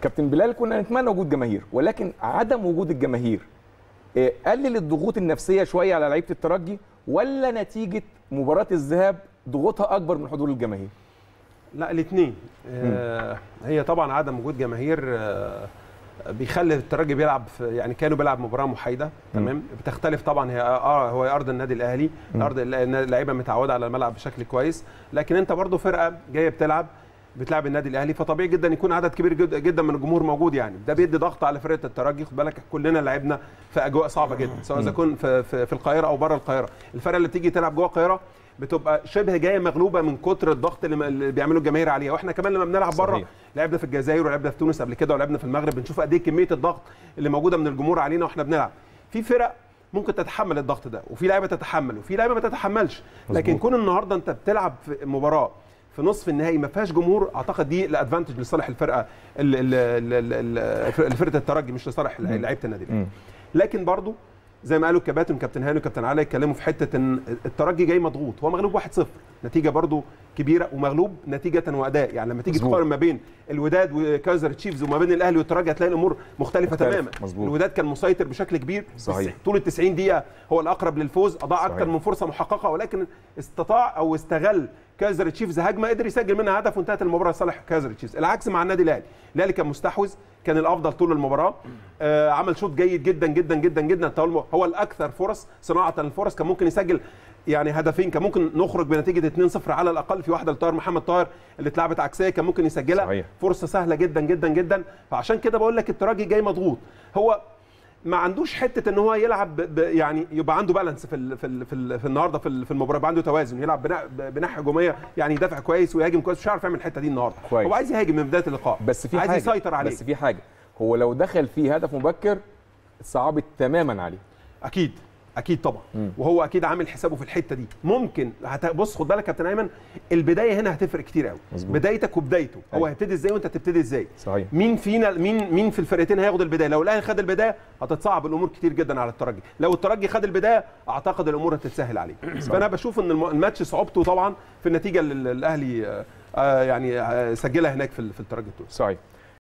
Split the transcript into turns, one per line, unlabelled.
كابتن بلال كنا نتمنى وجود جماهير ولكن عدم وجود الجماهير آه، قلل الضغوط النفسيه شويه على لعيبه الترجي ولا نتيجه مباراه الذهاب ضغوطها اكبر من حضور الجماهير
لا الاثنين آه هي طبعا عدم وجود جماهير آه بيخلي الترجي بيلعب في يعني كانوا بيلعب مباراه محايده تمام بتختلف طبعا هي اه هو ارض النادي الاهلي ارض اللعيبه متعوده على الملعب بشكل كويس لكن انت برضو فرقه جايه بتلعب بتلعب النادي الاهلي فطبيعي جدا يكون عدد كبير جد- جدا من الجمهور موجود يعني ده بيدي ضغط على فرقه الترجي خد بالك كلنا لعبنا في اجواء صعبه جدا سواء اذا كن في, في, في القاهره او بره القاهره الفرقه اللي بتيجي تلعب جوه القاهره بتبقى شبه جايه مغلوبه من كتر الضغط اللي اللي بيعمله الجماهير عليها واحنا كمان لما بنلعب بره
صحيح.
لعبنا في الجزائر ولعبنا في تونس قبل كده ولعبنا في المغرب بنشوف قد ايه كميه الضغط اللي موجوده من الجمهور علينا واحنا بنلعب في فرق ممكن تتحمل الضغط ده وفي لعيبه تتحمل وفي لعيبه ما تتحملش لكن
مظبوط.
كون النهارده انت بتلعب في مباراه في نصف النهائي ما فيهاش جمهور اعتقد دي الادفانتج لصالح الفرقه ال- ال- ال- ال- ال- فرقه الترجي مش لصالح لعيبه النادي الأهلي.
مم.
لكن برضو زي ما قالوا الكباتن كابتن هاني وكابتن علي اتكلموا في حته ان الترجي جاي مضغوط هو مغلوب 1-0 نتيجه برضو كبيره ومغلوب نتيجه واداء يعني لما تيجي
مظبوط.
تقارن ما بين الوداد وكايزر تشيفز وما بين الاهلي والترجي هتلاقي الامور مختلفه
مختلف.
تماما
مظبوط.
الوداد كان مسيطر بشكل كبير
صحيح.
طول ال 90 دقيقه هو الاقرب للفوز اضاع
صحيح.
اكثر من فرصه محققه ولكن استطاع او استغل كايزر تشيفز هجمه قدر يسجل منها هدف وانتهت المباراه لصالح كايزر تشيفز العكس مع النادي الاهلي الاهلي كان مستحوذ كان الافضل طول المباراه آه عمل شوط جيد جدا جدا جدا جدا طول- هو الاكثر فرص صناعه الفرص كان ممكن يسجل يعني هدفين كان ممكن نخرج بنتيجه 2-0 على الاقل في واحده لطاهر محمد طاهر اللي اتلعبت عكسيه كان ممكن يسجلها
صحيح.
فرصه سهله جدا جدا جدا فعشان كده بقول لك الترجي جاي مضغوط هو ما عندوش حته ان هو يلعب ب- ب- يعني يبقى عنده بالانس في ال في ال في, ال في النهارده في, ال- في المباراه يبقى عنده توازن يلعب بناح بناحيه هجوميه يعني يدافع كويس ويهاجم كويس مش عارف يعمل الحته دي النهارده
كويس.
هو عايز يهاجم من بدايه اللقاء
بس في
عايز
حاجه
يسيطر عليه
بس في حاجه هو لو دخل فيه هدف مبكر صعبت تماما عليه
اكيد اكيد طبعا
مم.
وهو اكيد عامل حسابه في الحته دي ممكن هت... بص خد بالك يا كابتن ايمن البدايه هنا هتفرق كتير قوي
مظبوط.
بدايتك وبدايته هو
أيوة.
هيبتدي ازاي وانت تبتدي ازاي
صحيح
مين فينا مين مين في الفرقتين هياخد البدايه لو الاهلي خد البدايه هتتصعب الامور كتير جدا على الترجي لو الترجي خد البدايه اعتقد الامور هتتسهل عليه فانا بشوف ان الم- الماتش صعوبته طبعا في النتيجه اللي الاهلي آه، آه، يعني آه، سجلها هناك في ال- في الترجي التونسي
صحيح